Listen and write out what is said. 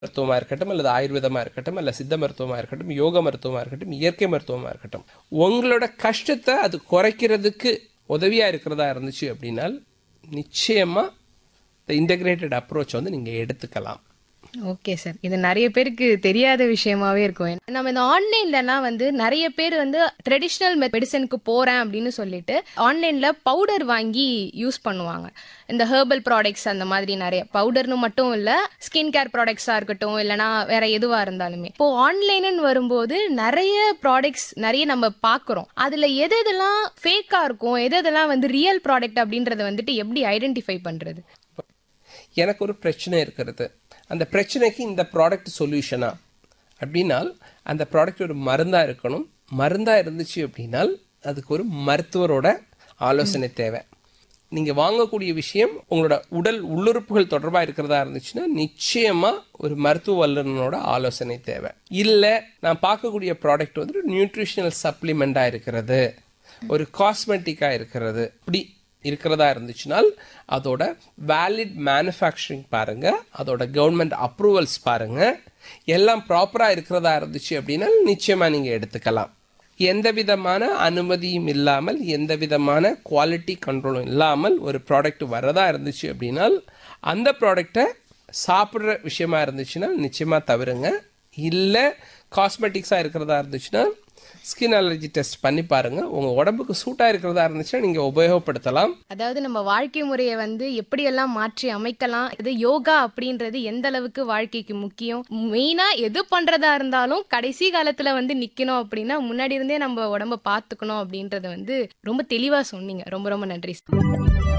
மருத்துவமாக இருக்கட்டும் அல்லது ஆயுர்வேதமாக இருக்கட்டும் அல்ல சித்த மருத்துவமாக இருக்கட்டும் யோக மருத்துவமாக இருக்கட்டும் இயற்கை மருத்துவமாக இருக்கட்டும் உங்களோட கஷ்டத்தை அது குறைக்கிறதுக்கு உதவியாக இருக்கிறதா இருந்துச்சு அப்படின்னால் நிச்சயமாக இந்த இன்டகிரேட்டட் அப்ரோச் வந்து நீங்கள் எடுத்துக்கலாம் ஓகே சார் இது நிறைய பேருக்கு தெரியாத விஷயமாவே இருக்கும் நம்ம இந்த ஆன்லைன்லலாம் வந்து நிறைய பேர் வந்து ட்ரெடிஷ்னல் மெடிசனுக்கு போறேன் அப்படின்னு சொல்லிட்டு ஆன்லைன்ல பவுடர் வாங்கி யூஸ் பண்ணுவாங்க இந்த ஹெர்பல் ப்ராடக்ட்ஸ் அந்த மாதிரி நிறைய பவுடர்னு மட்டும் இல்ல ஸ்கின் கேர் ப்ராடக்ட்ஸா இருக்கட்டும் இல்லனா வேற எதுவா இருந்தாலுமே இப்போ ஆன்லைன்னு வரும்போது நிறைய ப்ராடக்ட்ஸ் நிறைய நம்ம பாக்குறோம் அதுல எது எதெல்லாம் ஃபேக்கா இருக்கும் எது எதெல்லாம் வந்து ரியல் ப்ராடக்ட் அப்படின்றத வந்துட்டு எப்படி ஐடென்டிஃபை பண்றது எனக்கு ஒரு பிரச்சனை இருக்கிறது அந்த பிரச்சனைக்கு இந்த ப்ராடக்ட் சொல்யூஷனா அப்படின்னால் அந்த ப்ராடக்ட் ஒரு மருந்தாக இருக்கணும் மருந்தாக இருந்துச்சு அப்படின்னால் அதுக்கு ஒரு மருத்துவரோட ஆலோசனை தேவை நீங்கள் வாங்கக்கூடிய விஷயம் உங்களோட உடல் உள்ளுறுப்புகள் தொடர்பாக இருக்கிறதா இருந்துச்சுன்னா நிச்சயமாக ஒரு மருத்துவ வல்லுநனோட ஆலோசனை தேவை இல்லை நான் பார்க்கக்கூடிய ப்ராடக்ட் வந்து நியூட்ரிஷனல் சப்ளிமெண்ட்டாக இருக்கிறது ஒரு காஸ்மெட்டிக்காக இருக்கிறது இப்படி இருக்கிறதா இருந்துச்சுனால் அதோட வேலிட் மேனுஃபேக்சரிங் பாருங்க அதோட கவர்மெண்ட் அப்ரூவல்ஸ் பாருங்க எல்லாம் ப்ராப்பராக இருக்கிறதா இருந்துச்சு அப்படின்னா நிச்சயமாக நீங்கள் எடுத்துக்கலாம் எந்த விதமான அனுமதியும் இல்லாமல் எந்த விதமான குவாலிட்டி கண்ட்ரோலும் இல்லாமல் ஒரு ப்ராடக்ட் வரதா இருந்துச்சு அப்படின்னால் அந்த ப்ராடக்டை சாப்பிட்ற விஷயமா இருந்துச்சுன்னா நிச்சயமாக தவிருங்க இல்லை காஸ்மெட்டிக்ஸாக இருக்கிறதா இருந்துச்சுன்னா ஸ்கின் அலர்ஜி டெஸ்ட் பண்ணி பாருங்க உங்க உடம்புக்கு சூட்டா இருக்கிறதா இருந்துச்சுன்னா நீங்க உபயோகப்படுத்தலாம் அதாவது நம்ம வாழ்க்கை முறையை வந்து எப்படியெல்லாம் மாற்றி அமைக்கலாம் இது யோகா அப்படின்றது எந்த அளவுக்கு வாழ்க்கைக்கு முக்கியம் மெயினா எது பண்றதா இருந்தாலும் கடைசி காலத்துல வந்து நிக்கணும் அப்படின்னா முன்னாடி இருந்தே நம்ம உடம்ப பாத்துக்கணும் அப்படின்றத வந்து ரொம்ப தெளிவா சொன்னீங்க ரொம்ப ரொம்ப நன்றி சார்